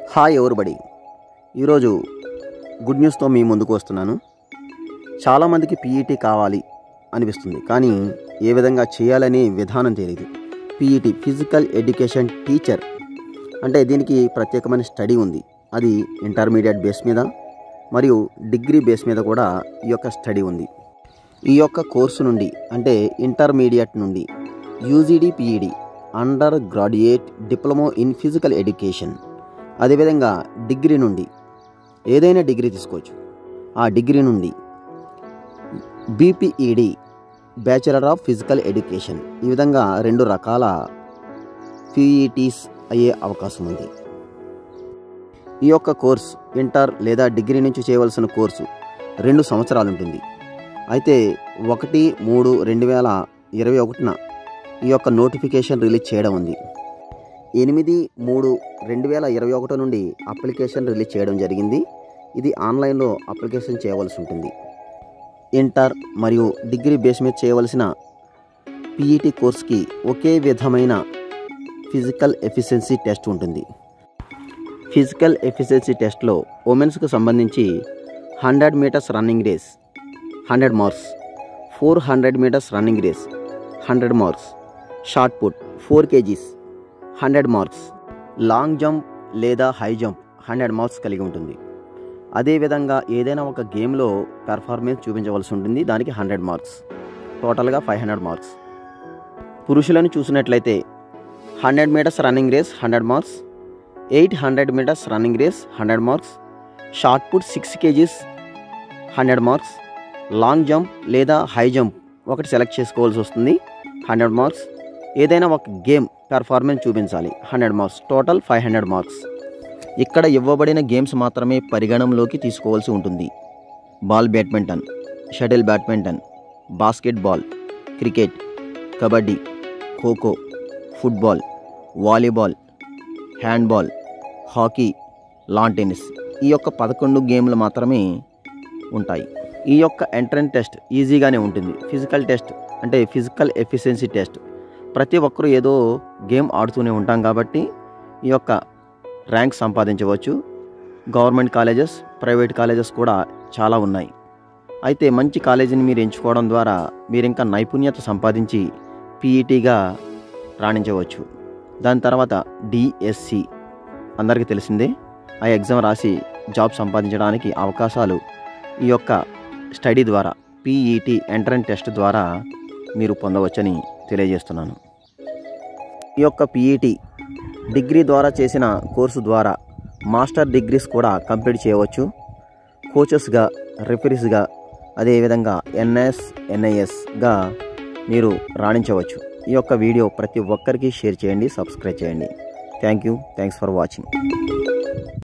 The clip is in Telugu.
హాయ్ ఎవరుబడి ఈరోజు గుడ్ న్యూస్తో మీ ముందుకు వస్తున్నాను చాలామందికి పీఈటీ కావాలి అనిపిస్తుంది కానీ ఏ విధంగా చేయాలనే విధానం తెలియదు పీఈటీ ఫిజికల్ ఎడ్యుకేషన్ టీచర్ అంటే దీనికి ప్రత్యేకమైన స్టడీ ఉంది అది ఇంటర్మీడియట్ బేస్ మీద మరియు డిగ్రీ బేస్ మీద కూడా ఈ యొక్క స్టడీ ఉంది ఈ యొక్క కోర్సు నుండి అంటే ఇంటర్మీడియట్ నుండి UGD PED under graduate diploma in physical education అదేవిధంగా డిగ్రీ నుండి ఏదైనా డిగ్రీ తీసుకోవచ్చు ఆ డిగ్రీ నుండి BPED bachelor of physical education ఈ విధంగా రెండు రకాల పీఈటీస్ అయ్యే అవకాశం ఉంది ఈ యొక్క కోర్స్ ఇంటర్ లేదా డిగ్రీ నుంచి చేయవలసిన కోర్సు రెండు సంవత్సరాలు ఉంటుంది అయితే ఒకటి మూడు రెండు వేల ఇరవై ఒకటిన ఈ యొక్క నోటిఫికేషన్ రిలీజ్ చేయడం ఉంది ఎనిమిది మూడు రెండు వేల ఇరవై ఒకటి నుండి అప్లికేషన్ రిలీజ్ చేయడం జరిగింది ఇది ఆన్లైన్లో అప్లికేషన్ చేయవలసి ఉంటుంది ఇంటర్ మరియు డిగ్రీ బేస్ మీద చేయవలసిన పీఈటీ కోర్స్కి ఒకే విధమైన ఫిజికల్ ఎఫిషియన్సీ టెస్ట్ ఉంటుంది ఫిజికల్ ఎఫిషియన్సీ టెస్ట్లో ఉమెన్స్కి సంబంధించి hundred metres running race hundred marks four hundred metres running race hundred marks shot put four kgs hundred marks long jump లేదా హై జంప్ హండ్రెడ్ మార్క్స్ కలిగి ఉంటుంది అదేవిధంగా ఏదైనా ఒక గేమ్లో పెర్ఫార్మెన్స్ చూపించవలసి ఉంటుంది దానికి హండ్రెడ్ మార్క్స్ టోటల్గా ఫైవ్ హండ్రెడ్ మార్క్స్ పురుషులను చూసినట్లయితే hundred metres running race hundred marks eight hundred metres running race hundred marks shot put six kgs hundred marks long jump లేదా హై జంప్ ఒకటి సెలెక్ట్ చేసుకోవాల్సి వస్తుంది హండ్రెడ్ మార్క్స్ ఏదైనా ఒక గేమ్ పెర్ఫార్మెన్స్ చూపించాలి hundred marks total five hundred marks ఇక్కడ ఇవ్వబడిన గేమ్స్ మాత్రమే పరిగణంలోకి తీసుకోవాల్సి ఉంటుంది ball badminton shuttle badminton basketball cricket kabaddi kho kho football volleyball handball hockey lawn tennis ఈ యొక్క పదకొండు గేమ్లు మాత్రమే ఉంటాయి ఈ యొక్క ఎంట్రన్స్ టెస్ట్ ఈజీగానే ఉంటుంది ఫిజికల్ టెస్ట్ అంటే ఫిజికల్ ఎఫిషియన్సీ టెస్ట్ ప్రతి ఒక్కరూ ఏదో గేమ్ ఆడుతూనే ఉంటాం కాబట్టి ఈ యొక్క ర్యాంక్ సంపాదించవచ్చు గవర్నమెంట్ కాలేజెస్ ప్రైవేట్ కాలేజెస్ కూడా చాలా ఉన్నాయి అయితే మంచి కాలేజీని మీరు ఎంచుకోవడం ద్వారా మీరు ఇంకా నైపుణ్యత సంపాదించి పీఈటీగా రాణించవచ్చు దాని తర్వాత డిఎస్సి అందరికీ తెలిసిందే ఆ ఎగ్జామ్ రాసి జాబ్ సంపాదించడానికి అవకాశాలు ఈ యొక్క స్టడీ ద్వారా పీఈటీ ఎంట్రన్స్ టెస్ట్ ద్వారా మీరు పొందవచ్చని తెలియజేస్తున్నాను ఈ యొక్క పీఈటీ డిగ్రీ ద్వారా చేసిన కోర్సు ద్వారా మాస్టర్ డిగ్రీస్ కూడా కంప్లీట్ చేయవచ్చు కోచెస్గా రిఫరీస్గా అదేవిధంగా ఎన్ఎస్ ఎన్ఐఎస్గా మీరు రాణించవచ్చు ఈ యొక్క వీడియో ప్రతి ఒక్కరికి షేర్ చేయండి సబ్స్క్రైబ్ చేయండి thank you thanks for watching